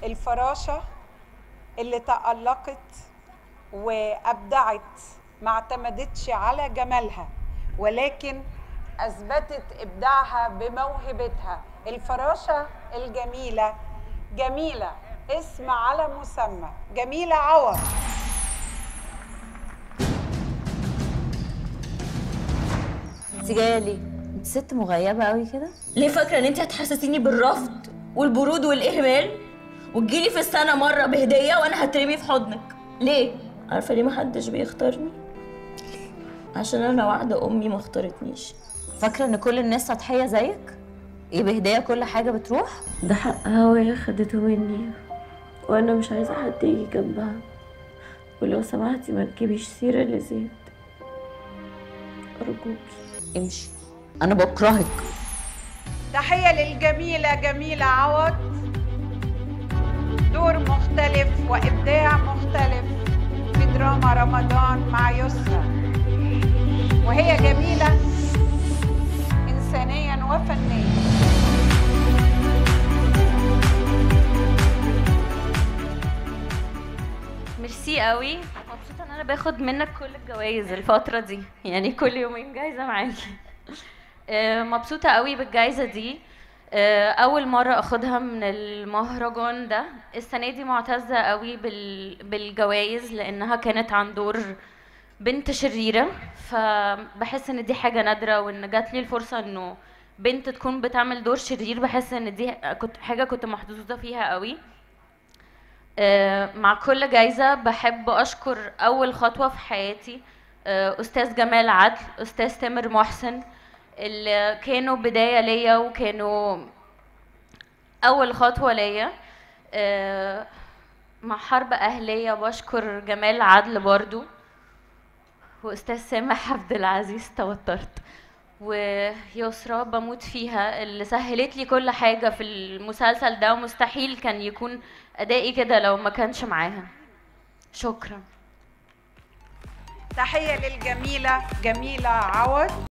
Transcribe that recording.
الفراشة اللي تألقت وأبدعت ما اعتمدتش على جمالها ولكن أثبتت إبداعها بموهبتها الفراشة الجميلة جميلة اسم على مسمى جميلة عوض انت جايه ليه؟ انت ست مغيبه قوي كده؟ ليه فاكره ان انت هتحسسيني بالرفض والبرود والاهمال وتجيلي في السنه مره بهديه وانا هترمي في حضنك ليه عارفه ليه محدش بيختارني عشان انا واحده امي ما اختارتنيش فاكره ان كل الناس سطحيه زيك؟ ايه بهديه كل حاجه بتروح؟ ده حقها وهي خدته مني وانا مش عايزه حد يجي جنبها ولو سمحتي ما تجيبيش سيره لزيد ارجوكي امشي انا بكرهك تحية للجميلة جميلة عوض دور مختلف وإبداع مختلف في دراما رمضان مع يسرا وهي جميلة إنسانيا وفنيا ميرسي قوي مبسوطه ان انا باخد منك كل الجوائز الفتره دي يعني كل يومين جايزه معاكي آه، مبسوطه قوي بالجايزه دي آه، اول مره اخدها من المهرجان ده السنه دي معتزه قوي بال... بالجوائز لانها كانت عن دور بنت شريره فبحس ان دي حاجه نادره وان جات لي الفرصه انه بنت تكون بتعمل دور شرير بحس ان دي كنت حاجه كنت محظوظه فيها قوي آه، مع كل جايزة بحب أشكر أول خطوة في حياتي آه، أستاذ جمال عدل أستاذ تامر محسن اللي كانوا بداية ليا وكانوا أول خطوة ليا آه، مع حرب أهلية بشكر جمال عدل برضو وأستاذ سامح عبد العزيز توترت ويسرا بموت فيها اللي سهلت لي كل حاجة في المسلسل ده ومستحيل كان يكون أدائي كده لو ما كانش معاها شكرا تحية للجميلة جميلة عوض